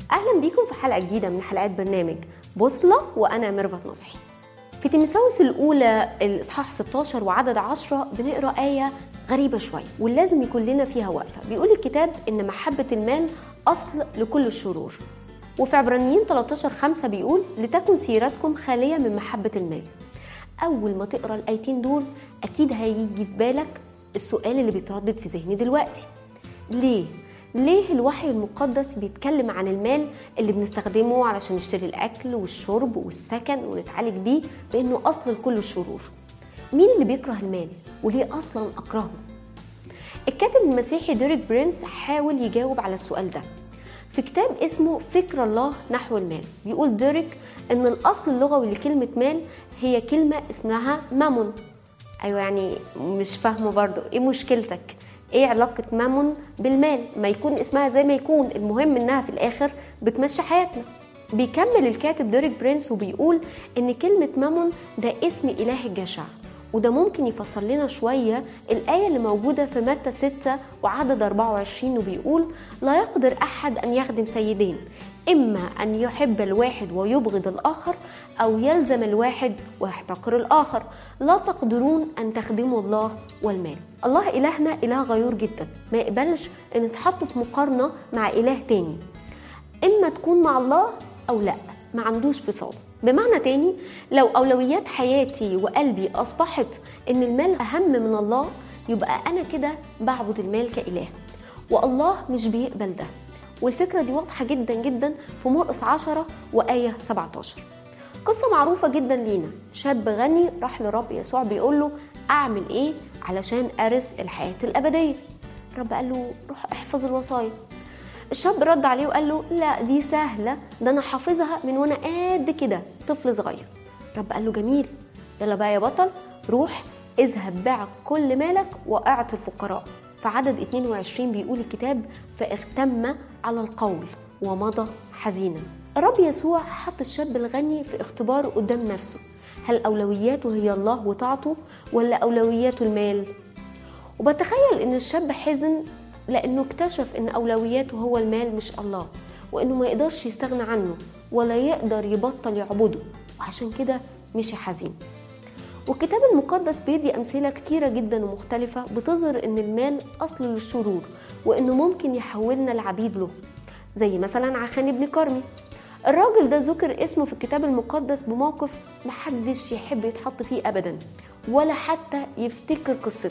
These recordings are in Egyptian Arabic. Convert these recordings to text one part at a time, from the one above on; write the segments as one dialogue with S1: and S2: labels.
S1: اهلا بيكم في حلقه جديده من حلقات برنامج بوصله وانا ميرفت نصحي في تيمساوس الاولى الاصحاح 16 وعدد 10 بنقرا ايه غريبه شويه ولازم يكون لنا فيها وقفه بيقول الكتاب ان محبه المال اصل لكل الشرور وفي عبرانيين 13 5 بيقول لتكن سيرتكم خاليه من محبه المال اول ما تقرا الايتين دول اكيد هيجي في بالك السؤال اللي بيتردد في ذهني دلوقتي ليه ليه الوحي المقدس بيتكلم عن المال اللي بنستخدمه علشان نشتري الاكل والشرب والسكن ونتعالج بيه بانه اصل لكل الشرور مين اللي بيكره المال وليه اصلا اكرهه الكاتب المسيحي ديريك برينس حاول يجاوب على السؤال ده في كتاب اسمه فكر الله نحو المال بيقول ديريك ان الاصل اللغوي لكلمه مال هي كلمه اسمها مامون ايوه يعني مش فاهمه برضو ايه مشكلتك ايه علاقة مامون بالمال ما يكون اسمها زي ما يكون المهم انها في الاخر بتمشي حياتنا بيكمل الكاتب ديريك برينس وبيقول ان كلمة مامون ده اسم اله الجشع وده ممكن يفسر لنا شوية الآية اللي موجودة في متى 6 وعدد 24 وبيقول لا يقدر أحد أن يخدم سيدين إما أن يحب الواحد ويبغض الآخر أو يلزم الواحد ويحتقر الآخر لا تقدرون أن تخدموا الله والمال الله إلهنا إله غيور جدا ما يقبلش أن يتحط في مقارنة مع إله تاني إما تكون مع الله أو لا ما عندوش فصال بمعنى تاني لو أولويات حياتي وقلبي أصبحت إن المال أهم من الله يبقى أنا كده بعبد المال كإله والله مش بيقبل ده والفكرة دي واضحة جدا جدا في مرقس 10 وآية 17 قصة معروفة جدا لينا شاب غني راح لرب يسوع بيقول له أعمل إيه علشان أرث الحياة الأبدية الرب قال له روح احفظ الوصايا الشاب رد عليه وقال له لا دي سهلة ده أنا حافظها من وأنا قد كده طفل صغير الرب قال له جميل يلا بقى يا بطل روح اذهب بيع كل مالك واعط الفقراء في عدد 22 بيقول الكتاب فاغتم على القول ومضى حزينا الرب يسوع حط الشاب الغني في اختبار قدام نفسه هل أولوياته هي الله وطاعته ولا أولوياته المال وبتخيل إن الشاب حزن لأنه اكتشف إن أولوياته هو المال مش الله وإنه ما يقدرش يستغنى عنه ولا يقدر يبطل يعبده وعشان كده مشي حزين والكتاب المقدس بيدي أمثلة كتيرة جدا ومختلفة بتظهر إن المال أصل للشرور وإنه ممكن يحولنا لعبيد له زي مثلا عخان ابن كرمي الراجل ده ذكر اسمه في الكتاب المقدس بموقف محدش يحب يتحط فيه أبدا ولا حتى يفتكر قصته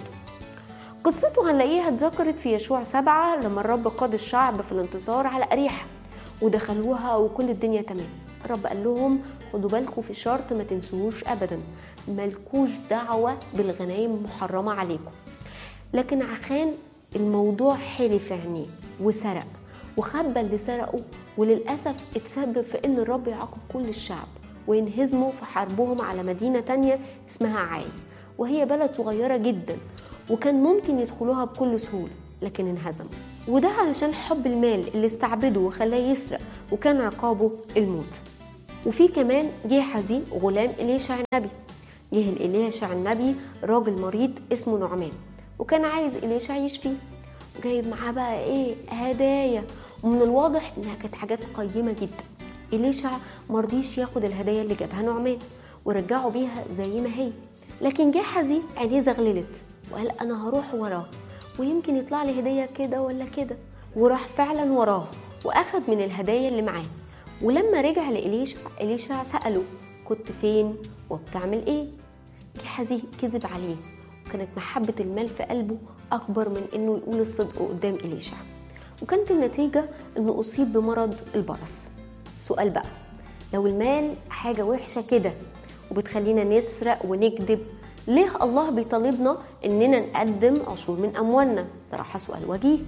S1: قصته هنلاقيها اتذكرت في يشوع سبعة لما الرب قاد الشعب في الانتصار على أريحة ودخلوها وكل الدنيا تمام الرب قال لهم خدوا بالكم في شرط ما تنسوهوش أبدا ملكوش دعوة بالغنايم المحرمة عليكم لكن عخان الموضوع حلف في عينيه وسرق وخبى اللي سرقه وللأسف اتسبب في إن الرب يعاقب كل الشعب وينهزموا في حربهم على مدينة تانية اسمها عاي وهي بلد صغيرة جدا وكان ممكن يدخلوها بكل سهولة لكن انهزموا وده علشان حب المال اللي استعبده وخلاه يسرق وكان عقابه الموت وفي كمان جه حزين غلام إليشع النبي جه الإليشع النبي راجل مريض اسمه نعمان وكان عايز إليشع يشفيه وجايب معاه بقى ايه هدايا ومن الواضح انها كانت حاجات قيمه جدا إليشع مرضيش ياخد الهدايا اللي جابها نعمان ورجعه بيها زي ما هي لكن جه حزين عينيه زغللت وقال انا هروح وراه ويمكن يطلع لي هديه كده ولا كده وراح فعلا وراه واخد من الهدايا اللي معاه ولما رجع لإليشع إليشع سأله كنت فين وبتعمل ايه جحزي كذب عليه وكانت محبة المال في قلبه أكبر من إنه يقول الصدق قدام إليشع وكانت النتيجة إنه أصيب بمرض البرص سؤال بقى لو المال حاجة وحشة كده وبتخلينا نسرق ونكذب ليه الله بيطالبنا إننا نقدم عشور من أموالنا؟ صراحة سؤال وجيه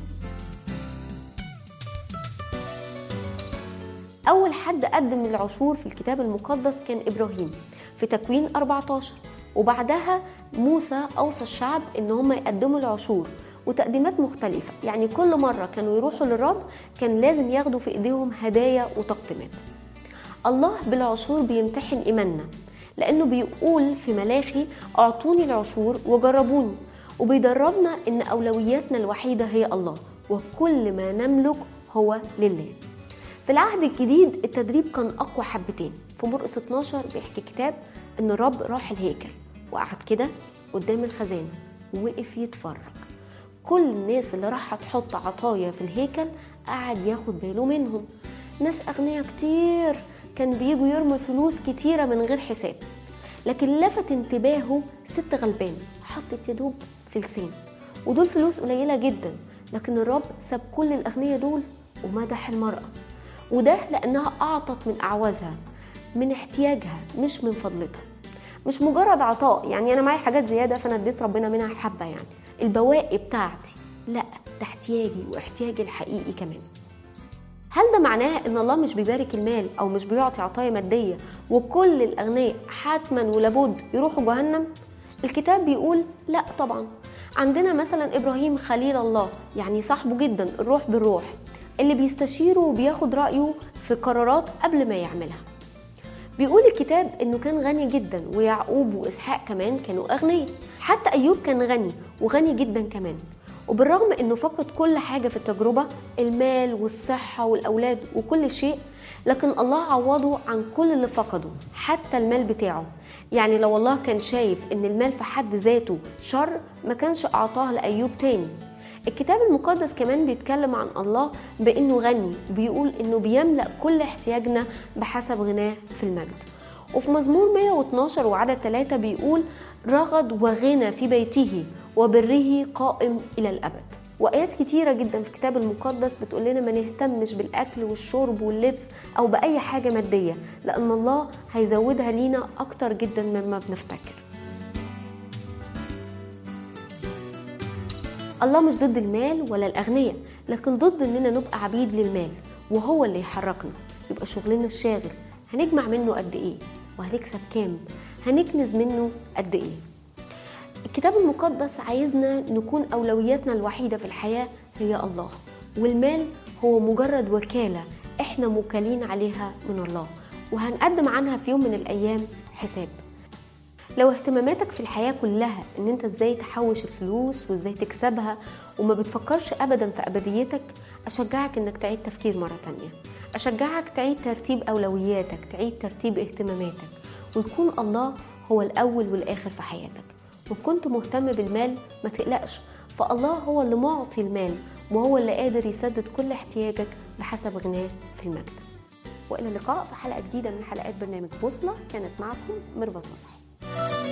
S1: أول حد قدم العشور في الكتاب المقدس كان إبراهيم في تكوين 14 وبعدها موسى أوصى الشعب إن هم يقدموا العشور وتقديمات مختلفة يعني كل مرة كانوا يروحوا للرب كان لازم ياخدوا في إيديهم هدايا وتقديمات الله بالعشور بيمتحن إيماننا لأنه بيقول في ملاخي أعطوني العشور وجربوني وبيدربنا إن أولوياتنا الوحيدة هي الله وكل ما نملك هو لله في العهد الجديد التدريب كان أقوى حبتين في مرقس 12 بيحكي كتاب إن الرب راح الهيكل وقعد كده قدام الخزانة ووقف يتفرج كل الناس اللي راح تحط عطايا في الهيكل قعد ياخد باله منهم ناس أغنياء كتير كان بيجوا يرموا فلوس كتيرة من غير حساب لكن لفت انتباهه ست غلبان حطت يدوب فلسين ودول فلوس قليلة جدا لكن الرب ساب كل الأغنياء دول ومدح المرأة وده لأنها أعطت من أعوازها من احتياجها مش من فضلتها مش مجرد عطاء يعني أنا معايا حاجات زيادة فأنا اديت ربنا منها حبة يعني البواقي بتاعتي لا ده احتياجي واحتياجي الحقيقي كمان هل ده معناه ان الله مش بيبارك المال او مش بيعطي عطايا ماديه وكل الاغنياء حتما ولابد يروحوا جهنم الكتاب بيقول لا طبعا عندنا مثلا ابراهيم خليل الله يعني صاحبه جدا الروح بالروح اللي بيستشيره وبياخد رايه في قرارات قبل ما يعملها بيقول الكتاب انه كان غني جدا ويعقوب واسحاق كمان كانوا اغنياء حتى ايوب كان غني وغني جدا كمان وبالرغم انه فقد كل حاجه في التجربه المال والصحه والاولاد وكل شيء لكن الله عوضه عن كل اللي فقده حتى المال بتاعه يعني لو الله كان شايف ان المال في حد ذاته شر ما كانش اعطاه لايوب تاني الكتاب المقدس كمان بيتكلم عن الله بانه غني بيقول انه بيملا كل احتياجنا بحسب غناه في المجد وفي مزمور 112 وعدد 3 بيقول رغد وغنى في بيته وبره قائم الى الابد وايات كتيره جدا في الكتاب المقدس بتقول لنا ما نهتمش بالاكل والشرب واللبس او باي حاجه ماديه لان الله هيزودها لينا اكتر جدا مما بنفتكر الله مش ضد المال ولا الاغنياء لكن ضد اننا نبقى عبيد للمال وهو اللي يحركنا يبقى شغلنا الشاغل هنجمع منه قد ايه وهنكسب كام هنكنز منه قد ايه الكتاب المقدس عايزنا نكون أولوياتنا الوحيدة في الحياة هي الله والمال هو مجرد وكالة احنا موكلين عليها من الله وهنقدم عنها في يوم من الأيام حساب لو اهتماماتك في الحياة كلها ان انت ازاي تحوش الفلوس وازاي تكسبها وما بتفكرش ابدا في ابديتك اشجعك انك تعيد تفكير مرة تانية اشجعك تعيد ترتيب اولوياتك تعيد ترتيب اهتماماتك ويكون الله هو الاول والاخر في حياتك وكنت مهتم بالمال ما تقلقش فالله هو اللي معطي المال وهو اللي قادر يسدد كل احتياجك بحسب غناه في المجد والى اللقاء في حلقه جديده من حلقات برنامج بوصله كانت معكم ميرفت نصحي